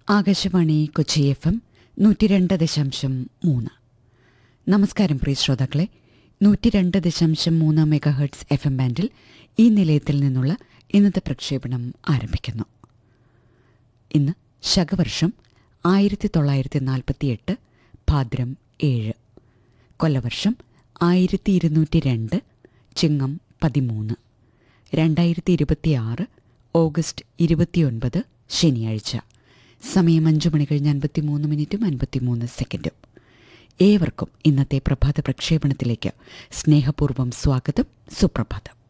Akashvani Kochi F M നൂറ്റി രണ്ട് ദശാംശം മൂന്ന് നമസ്കാരം പ്രിയ ശ്രോതാക്കളെ നൂറ്റി രണ്ട് ദശാംശം മൂന്ന് മെഗാ ഹെർട്സ് എഫ് എം ബാൻഡിൽ ഈ നിലയത്തിൽ നിന്നുള്ള ഇന്നത്തെ പ്രക്ഷേപണം ആരംഭിക്കുന്നു ഇന്ന് ശകവർഷം ആയിരത്തി തൊള്ളായിരത്തി നാൽപ്പത്തിയെട്ട് ഭാദ്രം ഏഴ് കൊല്ലവർഷം ആയിരത്തി ഇരുന്നൂറ്റി രണ്ട് ചിങ്ങം പതിമൂന്ന് രണ്ടായിരത്തി ഇരുപത്തിയാറ് ഓഗസ്റ്റ് ഇരുപത്തിയൊൻപത് ശനിയാഴ്ച സമയം അഞ്ചു മണി കഴിഞ്ഞ് അൻപത്തിമൂന്ന് മിനിറ്റും അൻപത്തിമൂന്ന് സെക്കൻഡും ഏവർക്കും ഇന്നത്തെ പ്രഭാത പ്രക്ഷേപണത്തിലേക്ക് സ്നേഹപൂർവ്വം സ്വാഗതം സുപ്രഭാതം